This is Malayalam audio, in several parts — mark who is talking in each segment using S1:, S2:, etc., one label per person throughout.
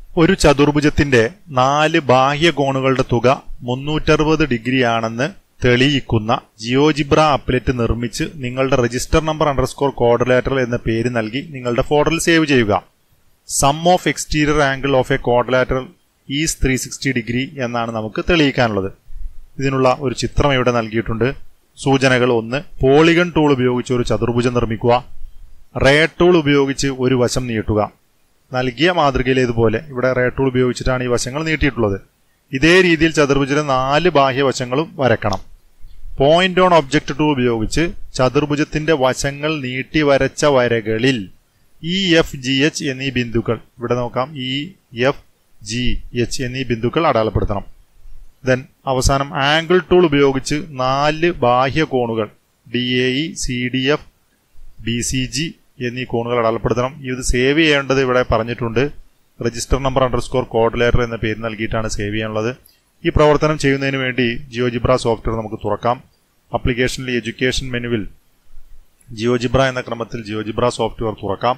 S1: ഒരു ചതുർഭുജത്തിന്റെ നാല് ബാഹ്യ കോണുകളുടെ തുക മുന്നൂറ്ററുപത് ഡിഗ്രിയാണെന്ന് തെളിയിക്കുന്ന ജിയോജിബ്ര അപ്ലറ്റ് നിർമ്മിച്ച് നിങ്ങളുടെ രജിസ്റ്റർ നമ്പർ അണ്ടർസ്കോർ കോർഡിലേറ്റർ എന്ന പേര് നൽകി നിങ്ങളുടെ ഫോൾഡറിൽ സേവ് ചെയ്യുക sum of exterior angle of a quadrilateral is three sixty degree എന്നാണ് നമുക്ക് തെളിയിക്കാനുള്ളത് ഇതിനുള്ള ഒരു ചിത്രം ഇവിടെ നൽകിയിട്ടുണ്ട് സൂചനകൾ ഒന്ന് പോളിഗൺ ടൂൾ ഉപയോഗിച്ച് ഒരു ചതുർഭുജം നിർമ്മിക്കുക റേ ടൂൾ ഉപയോഗിച്ച് ഒരു വശം നീട്ടുക നൽകിയ മാതൃകയിലേതുപോലെ ഇവിടെ റേ ടൂൾ ഉപയോഗിച്ചിട്ടാണ് ഈ വശങ്ങൾ നീട്ടിയിട്ടുള്ളത് ഇതേ രീതിയിൽ ചതുർഭുജത്തിന്റെ നാല് ബാഹ്യവശങ്ങളും വരക്കണം പോയിന്റ് ഓൺ ഒബ്ജക്റ്റ് ടൂൾ ഉപയോഗിച്ച് ചതുർഭുജത്തിന്റെ വശങ്ങൾ നീട്ടി വരച്ച വരകളിൽ ഇ എഫ് ജി എച്ച് എന്നീ ബിന്ദുക്കൾ ഇവിടെ നോക്കാം ഇ എഫ് ജി എച്ച് എന്നീ ബിന്ദുക്കൾ അടയാളപ്പെടുത്തണം ദെൻ അവസാനം ആംഗിൾ ടൂൾ ഉപയോഗിച്ച് നാല് ബാഹ്യ കോണുകൾ D A E C D F B C G എന്നീ കോണുകൾ അടയാളപ്പെടുത്തണം ഇത് സേവ് ചെയ്യേണ്ടത് ഇവിടെ പറഞ്ഞിട്ടുണ്ട് രജിസ്റ്റർ നമ്പർ അണ്ടർസ്കോർ കോർഡിലേറ്റർ എന്ന പേര് നൽകിയിട്ടാണ് സേവ് ചെയ്യാനുള്ളത് ഈ പ്രവർത്തനം ചെയ്യുന്നതിന് വേണ്ടി ജിയോജിബ്ര സോഫ്റ്റ്വെയർ നമുക്ക് തുറക്കാം ആപ്ലിക്കേഷനിൽ എഡ്യൂക്കേഷൻ മെനുവിൽ ജിയോജിബ്ര എന്ന ക്രമത്തിൽ ജിയോജിബ്ര സോഫ്റ്റ്വെയർ തുറക്കാം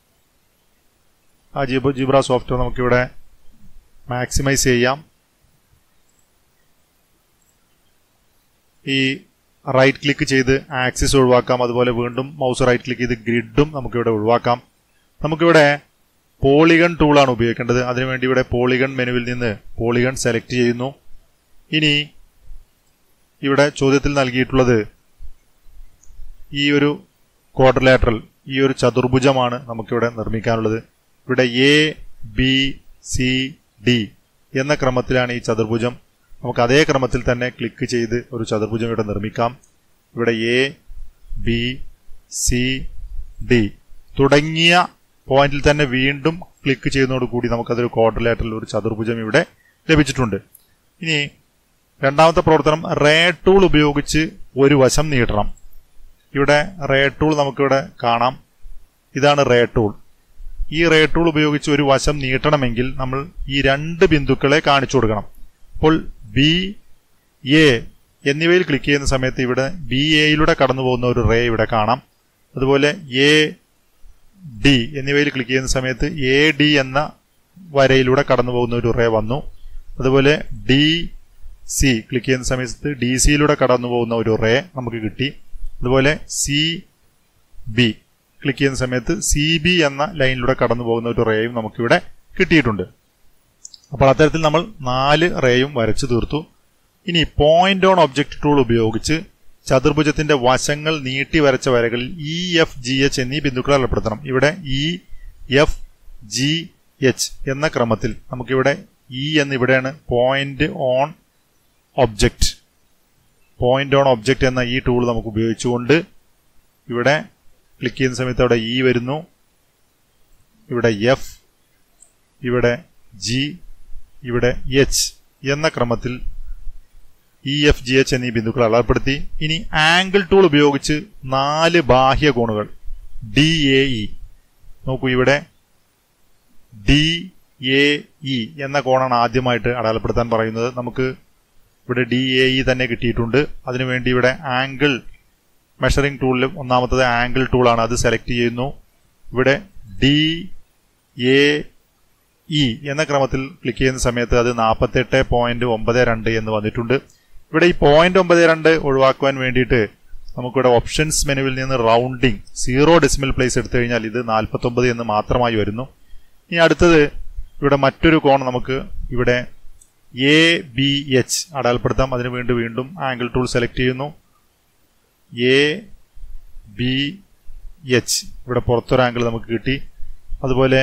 S1: ആ ജിയോ ജിബ്ര സോഫ്റ്റ്വെയർ നമുക്കിവിടെ മാക്സിമൈസ് ചെയ്യാം ഈ റൈറ്റ് ക്ലിക്ക് ചെയ്ത് ആക്സിസ് ഒഴിവാക്കാം അതുപോലെ വീണ്ടും മൗസ് റൈറ്റ് ക്ലിക്ക് ചെയ്ത് ഗ്രിഡും നമുക്കിവിടെ ഒഴിവാക്കാം നമുക്കിവിടെ പോളിഗൺ ടൂളാണ് ഉപയോഗിക്കേണ്ടത് അതിനുവേണ്ടി ഇവിടെ പോളിഗൺ മെനുവിൽ നിന്ന് പോളിഗൺ സെലക്ട് ചെയ്യുന്നു ഇനി ഇവിടെ ചോദ്യത്തിൽ നൽകിയിട്ടുള്ളത് ഈ ഒരു ക്വാഡ്രിലാറ്ററൽ ഈ ഒരു ചതുർഭുജമാണ് നമുക്കിവിടെ നിർമ്മിക്കാനുള്ളത് ഇവിടെ എ ബി സി ഡി എന്ന ക്രമത്തിലാണ് ഈ ചതുർഭുജം നമുക്ക് അതേ ക്രമത്തിൽ തന്നെ ക്ലിക്ക് ചെയ്ത് ഒരു ചതുർഭുജം ഇവിടെ നിർമ്മിക്കാം ഇവിടെ എ ബി സി ഡി തുടങ്ങിയ പോയിന്റിൽ തന്നെ വീണ്ടും ക്ലിക്ക് ചെയ്യുന്നതോടുകൂടി നമുക്കതൊരു ക്വാഡ്രിലേറ്ററിൽ ഒരു ചതുർഭുജം ഇവിടെ ലഭിച്ചിട്ടുണ്ട് ഇനി രണ്ടാമത്തെ പ്രവർത്തനം റേ ടൂൾ ഉപയോഗിച്ച് ഒരു വശം നീട്ടണം ഇവിടെ റേ ടൂൾ നമുക്കിവിടെ കാണാം ഇതാണ് റേ ടൂൾ ഈ റേ ടൂൾ ഉപയോഗിച്ച് ഒരു വശം നീട്ടണമെങ്കിൽ നമ്മൾ ഈ രണ്ട് ബിന്ദുക്കളെ കാണിച്ചു കൊടുക്കണം അപ്പോൾ ബി എ എന്നിവയിൽ ക്ലിക്ക് ചെയ്യുന്ന സമയത്ത് ഇവിടെ ബി എയിലൂടെ കടന്നു പോകുന്ന ഒരു റേ ഇവിടെ കാണാം അതുപോലെ എ ഡി എന്നിവയിൽ ക്ലിക്ക് ചെയ്യുന്ന സമയത്ത് എ ഡി എന്ന വരയിലൂടെ കടന്നു പോകുന്ന ഒരു റേ വന്നു അതുപോലെ ഡി സി ക്ലിക്ക് ചെയ്യുന്ന സമയത്ത് ഡി സിയിലൂടെ കടന്നു പോകുന്ന ഒരു റേ നമുക്ക് കിട്ടി അതുപോലെ സി ബി ക്ലിക്ക് ചെയ്യുന്ന സമയത്ത് സി ബി എന്ന ലൈനിലൂടെ കടന്നു പോകുന്ന ഒരു റേയും നമുക്കിവിടെ കിട്ടിയിട്ടുണ്ട് അപ്പോൾ അത്തരത്തിൽ നമ്മൾ നാല് റേയും വരച്ചു തീർത്തു ഇനി പോയിന്റ് ഓൺ ഒബ്ജക്റ്റ് ടൂൾ ഉപയോഗിച്ച് ചതുർഭുജത്തിന്റെ വശങ്ങൾ നീട്ടി വരച്ച വരകളിൽ ഇ എഫ് ജി എച്ച് എന്നീ ബിന്ദുക്കൾ അടയാളപ്പെടുത്തണം ഇവിടെ ഇ എഫ് ജി എച്ച് എന്ന ക്രമത്തിൽ നമുക്കിവിടെ ഇ എന്നിവിടെയാണ് point on object point on object എന്ന ഈ ടൂൾ നമുക്ക് ഉപയോഗിച്ചുകൊണ്ട് ഇവിടെ ക്ലിക്ക് ചെയ്യുന്ന സമയത്ത് അവിടെ ഇ വരുന്നു ഇവിടെ എഫ് ഇവിടെ ജി ഇവിടെ എച്ച് എന്ന ക്രമത്തിൽ ഇ എഫ് ജി എച്ച് എന്നീ ബിന്ദുക്കൾ അളപ്പെടുത്തി ഇനി ആംഗിൾ ടൂൾ ഉപയോഗിച്ച് നാല് ബാഹ്യ കോണുകൾ ഡി എ ഇ നോക്കൂ ഇവിടെ ഡി എ ഇ എന്ന കോണാണ് ആദ്യമായിട്ട് അടയാളപ്പെടുത്താൻ പറയുന്നത് നമുക്ക് ഇവിടെ ഡി എ ഇ തന്നെ കിട്ടിയിട്ടുണ്ട് അതിനുവേണ്ടി ഇവിടെ ആംഗിൾ മെഷറിംഗ് ടൂളിൽ ഒന്നാമത്തത് ആംഗിൾ ടൂളാണ് അത് സെലക്ട് ചെയ്യുന്നു ഇവിടെ ഡി എ ഇ എന്ന ക്രമത്തിൽ ക്ലിക്ക് ചെയ്യുന്ന സമയത്ത് അത് നാൽപ്പത്തെട്ട് പോയിന്റ് ഒമ്പത് രണ്ട് എന്ന് വന്നിട്ടുണ്ട് ഇവിടെ ഈ പോയിന്റ് ഒമ്പത് രണ്ട് ഒഴിവാക്കുവാൻ വേണ്ടിയിട്ട് നമുക്കിവിടെ ഓപ്ഷൻസ് മെനുവിൽ നിന്ന് റൗണ്ടിങ് സീറോ ഡെസിമൽ പ്ലേസ് എടുത്തു കഴിഞ്ഞാൽ ഇത് നാൽപ്പത്തൊമ്പത് എന്ന് മാത്രമായി വരുന്നു ഇനി അടുത്തത് ഇവിടെ മറ്റൊരു കോൺ നമുക്ക് ഇവിടെ എ ബി എച്ച് അടയാളപ്പെടുത്താം അതിനു വേണ്ടി വീണ്ടും ആംഗിൾ ടൂൾ സെലക്ട് ചെയ്യുന്നു എ ബി എച്ച് ഇവിടെ പുറത്തൊരു ആംഗിൾ നമുക്ക് കിട്ടി അതുപോലെ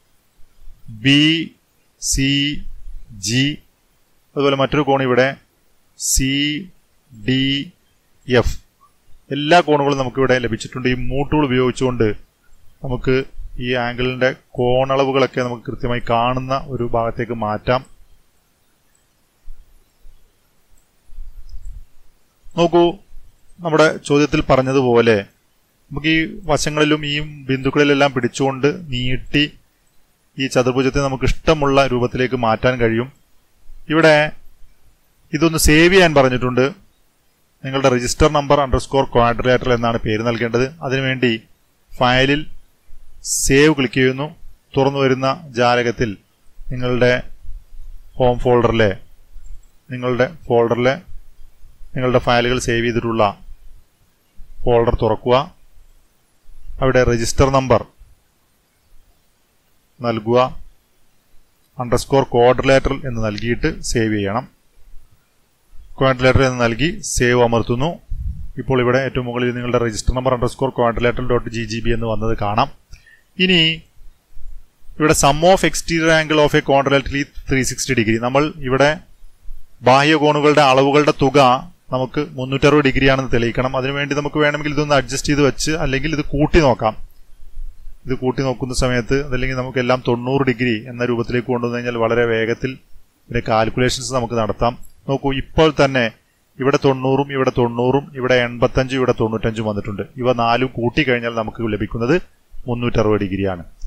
S1: ബി സി ജി അതുപോലെ മറ്റൊരു കോൺ ഇവിടെ സി ഡി എഫ് എല്ലാ കോണുകളും നമുക്കിവിടെ ലഭിച്ചിട്ടുണ്ട് ഈ മൂട്ടൂൾ ഉപയോഗിച്ചുകൊണ്ട് നമുക്ക് ഈ ആംഗിളിന്റെ കോണളവുകളൊക്കെ നമുക്ക് കൃത്യമായി കാണുന്ന ഒരു ഭാഗത്തേക്ക് മാറ്റാം നോക്കൂ നമ്മുടെ ചോദ്യത്തിൽ പറഞ്ഞതുപോലെ നമുക്ക് ഈ വശങ്ങളിലും ഈ ബിന്ദുക്കളിലെല്ലാം പിടിച്ചുകൊണ്ട് നീട്ടി ഈ ചതുർഭുജത്തെ നമുക്ക് ഇഷ്ടമുള്ള രൂപത്തിലേക്ക് മാറ്റാൻ കഴിയും ഇവിടെ ഇതൊന്ന് സേവ് ചെയ്യാൻ പറഞ്ഞിട്ടുണ്ട് നിങ്ങളുടെ രജിസ്റ്റർ നമ്പർ അണ്ടർസ്കോർ ക്വാഡ്രിലേറ്റർ എന്നാണ് പേര് നൽകേണ്ടത് അതിനുവേണ്ടി ഫയലിൽ സേവ് ക്ലിക്ക് ചെയ്യുന്നു തുറന്നു വരുന്ന ജാലകത്തിൽ നിങ്ങളുടെ ഹോം ഫോൾഡറിലെ നിങ്ങളുടെ ഫോൾഡറിലെ നിങ്ങളുടെ ഫയലുകൾ സേവ് ചെയ്തിട്ടുള്ള ഫോൾഡർ തുറക്കുക അവിടെ രജിസ്റ്റർ നമ്പർ നൽകുക അണ്ടർസ്കോർ കോർഡിലേറ്റർ എന്ന് നൽകിയിട്ട് സേവ് ചെയ്യണം കോർഡിലേറ്റർ എന്ന് നൽകി സേവ് അമർത്തുന്നു ഇപ്പോൾ ഇവിടെ ഏറ്റവും മുകളിൽ നിങ്ങളുടെ register number underscore quadrilateral dot G G B എന്ന് വന്നത് കാണാം ഇനി ഇവിടെ sum of exterior angle of a quadrilateral three sixty degree നമ്മൾ ഇവിടെ ബാഹ്യ കോണുകളുടെ അളവുകളുടെ തുക നമുക്ക് മുന്നൂറ്ററുപത് ഡിഗ്രി ആണെന്ന് തെളിയിക്കണം അതിനുവേണ്ടി നമുക്ക് വേണമെങ്കിൽ ഇതൊന്ന് അഡ്ജസ്റ്റ് ചെയ്ത് വെച്ച് അല്ലെങ്കിൽ ഇത് കൂട്ടി നോക്കാം ഇത് കൂട്ടി നോക്കുന്ന സമയത്ത് അതല്ലെങ്കിൽ നമുക്ക് എല്ലാം തൊണ്ണൂറ് ഡിഗ്രി എന്ന രൂപത്തിലേക്ക് കൊണ്ടുവന്നു കഴിഞ്ഞാൽ വളരെ വേഗത്തിൽ ഇതിന്റെ കാൽക്കുലേഷൻസ് നമുക്ക് നടത്താം നോക്കൂ ഇപ്പോൾ തന്നെ ഇവിടെ തൊണ്ണൂറും ഇവിടെ തൊണ്ണൂറും ഇവിടെ എൺപത്തഞ്ചും ഇവിടെ തൊണ്ണൂറ്റഞ്ചും വന്നിട്ടുണ്ട് ഇവ നാലും കൂട്ടി കഴിഞ്ഞാൽ നമുക്ക് ലഭിക്കുന്നത് മുന്നൂറ്ററുപത് ഡിഗ്രിയാണ്